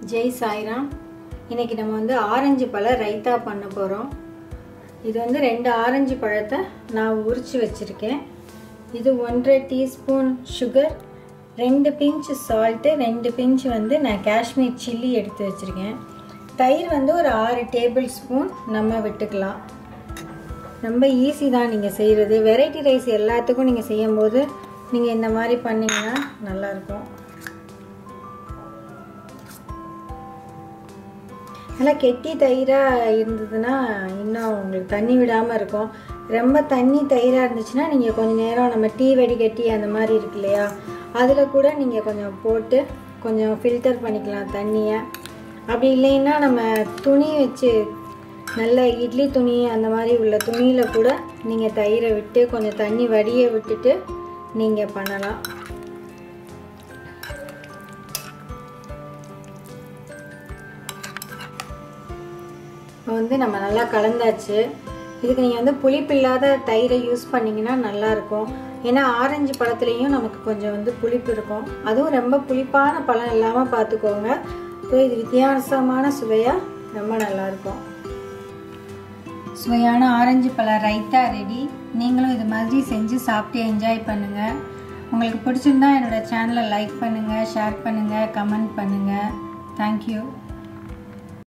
ஜெய் சாய்ராம் இன்னைக்கு நம்ம வந்து ஆரஞ்சு பழ ரைத்தா பண்ண போகிறோம் இது வந்து ரெண்டு ஆரஞ்சு பழத்தை நான் உரித்து வச்சுருக்கேன் இது ஒன்றரை டீஸ்பூன் சுகர் ரெண்டு பிஞ்ச் சால்ட்டு ரெண்டு பிஞ்ச் வந்து நான் காஷ்மீர் சில்லி எடுத்து வச்சுருக்கேன் தயிர் வந்து ஒரு ஆறு டேபிள் ஸ்பூன் நம்ம விட்டுக்கலாம் ரொம்ப ஈஸி தான் நீங்கள் செய்கிறது வெரைட்டி ரைஸ் எல்லாத்துக்கும் நீங்கள் செய்யும்போது நீங்கள் இந்த மாதிரி பண்ணிங்கன்னா நல்லாயிருக்கும் நல்லா கெட்டி தயிராக இருந்ததுன்னா இன்னும் உங்களுக்கு தண்ணி விடாமல் இருக்கும் ரொம்ப தண்ணி தயிராக இருந்துச்சுன்னா நீங்கள் கொஞ்சம் நேரம் நம்ம டீ வடிகட்டி அந்த மாதிரி இருக்கு இல்லையா அதில் கூட நீங்கள் கொஞ்சம் போட்டு கொஞ்சம் ஃபில்டர் பண்ணிக்கலாம் தண்ணியை அப்படி இல்லைன்னா நம்ம துணி வச்சு நல்ல இட்லி துணி அந்த மாதிரி உள்ள துணியில் கூட நீங்கள் தயிரை விட்டு கொஞ்சம் தண்ணி வடிய விட்டுட்டு நீங்கள் பண்ணலாம் இப்போ வந்து நம்ம நல்லா கலந்தாச்சு இதுக்கு நீங்கள் வந்து புளிப்பு இல்லாத தயிரை யூஸ் பண்ணிங்கன்னா நல்லாயிருக்கும் ஏன்னா ஆரஞ்சு பழத்துலேயும் நமக்கு கொஞ்சம் வந்து புளிப்பு இருக்கும் அதுவும் ரொம்ப புளிப்பான பழம் இல்லாமல் பார்த்துக்கோங்க ஸோ இது வித்தியாசமான சுவையாக ரொம்ப நல்லாயிருக்கும் சுவையான ஆரஞ்சு பழ ரைத்தா ரெடி நீங்களும் இது மாதிரி செஞ்சு சாப்பிட்டு என்ஜாய் பண்ணுங்கள் உங்களுக்கு பிடிச்சிருந்தா என்னோடய சேனலை லைக் பண்ணுங்கள் ஷேர் பண்ணுங்கள் கமெண்ட் பண்ணுங்கள் தேங்க்யூ